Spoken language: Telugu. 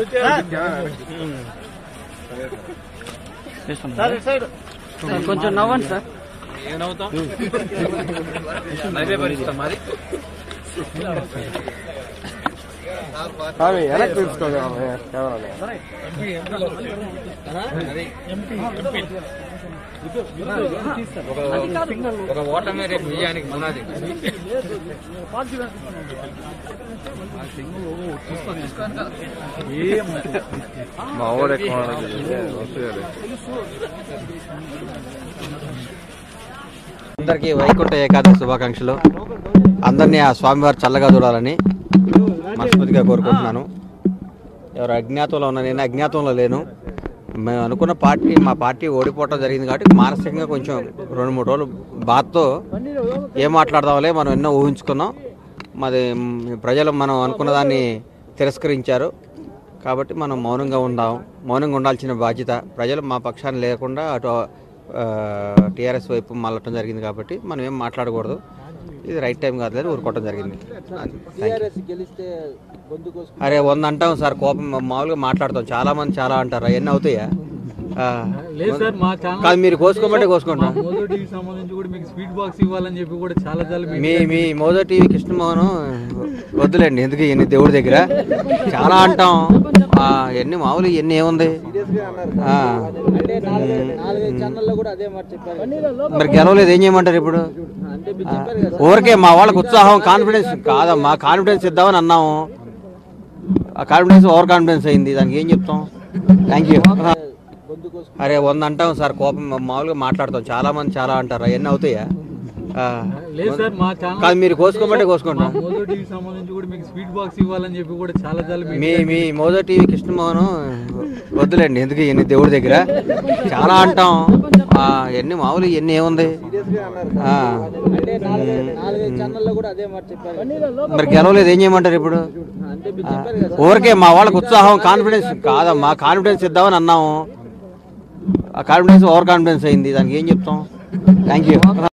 కొంచెం నవ్వండి సార్ ఏమవుతాం నవ్వే పరిస్థితి మాది వెనక్కి తీసుకోగలం ఒక ఓటమే రేపు విజయానికి పునాది మా ఊరు ఎక్కువ వస్తుంది అందరికీ వైకుంఠ ఏకాదశి శుభాకాంక్షలు అందరినీ ఆ స్వామివారు చల్లగా చూడాలని మనస్ఫూర్తిగా కోరుకుంటున్నాను ఎవరు అజ్ఞాతంలో ఉన్నా నేను అజ్ఞాతంలో లేను మేము అనుకున్న పార్టీ మా పార్టీ ఓడిపోవటం జరిగింది కాబట్టి మానసికంగా కొంచెం రెండు మూడు రోజులు బాధతో ఏం మాట్లాడదాంలే మనం ఎన్నో ఊహించుకున్నాం మాది మ్, ప్రజలు మనం అనుకున్న దాన్ని తిరస్కరించారు కాబట్టి మనం మౌనంగా ఉందాం మౌనంగా ఉండాల్సిన బాధ్యత ప్రజలు మా పక్షాన్ని లేకుండా అటు టీఆర్ఎస్ వైపు మళ్ళటం జరిగింది కాబట్టి మనం ఏం మాట్లాడకూడదు ఇది రైట్ టైం కాదు లేదు ఊరుకోవటం జరిగింది అది. Thank you. అరే వంద అంటాం సార్ కోపం మా- మామూలుగా మాట్లాడతాం చాలా మంది చాలా అంటారు అవన్నీ అవుతాయా ఆ, లేదు సార్ మా ఛానల్ కాదు మీరు కోసుకోమంటే కోసుకుంటాం మోదో టీవీ సంబంధించి కూడా మీకు స్వీట్ బాక్స్ ఇవ్వాలని చెప్పి కూడా చాలా చాలా మీకు మీ మీ మోదో టీవీ కృష్ణమోహన్ వద్దులేండి ఎందుకు ఇవన్నీ దేవుడి దగ్గర చాలా అంటాం ఆ, ఎన్ని మామూలు ఎన్ని ఏముంది ఆ. మరి గెలవలేదు ఏం చేయమంటారు ఇప్పుడు ఆ, ఊరికే మా వాళ్ళకి ఉత్సాహం కాన్ఫిడెన్స్ కాదమ్మా కాన్ఫిడెన్స్ ఇద్దామని అన్నాము ఆ కాన్ఫిడెన్స్ ఓవర్ కాన్ఫిడెన్స్ అయింది దానికి ఏం చెప్తాం థ్యాంక్ యూ అరే వంద అంటాం సార్ కోపం మా- మామూలుగా మాట్లాడతాం చాలా మంది చాలా అంటారు అవన్నీ అవుతాయా ఆ, లేదు సార్ మా ఛానల్ కాదు మీరు కోసుకోమంటే కోసుకుంటాం మోదో టీవీ సంబంధించి కూడా మీకు స్వీట్ బాక్స్ ఇవ్వాలని చెప్పి కూడా చాలా చాలా మీకు మీ మీ మోదో టీవీ కృష్ణమోహన్ వద్దులేండి ఎందుకు ఇవన్నీ దేవుడి దగ్గర చాలా అంటాం ఆ, ఎన్ని మామూలు ఎన్ని ఏముంది ఆ. మరి గెలవలేదు ఏం చేయమంటారు ఇప్పుడు ఆ, ఊరికే మా వాళ్ళకి ఉత్సాహం కాన్ఫిడెన్స్ కాదమ్మా కాన్ఫిడెన్స్ ఇద్దామని అన్నాము ఆ కాన్ఫిడెన్స్ ఓవర్ కాన్ఫిడెన్స్ అయింది దానికి ఏం చెప్తాం థ్యాంక్ యూ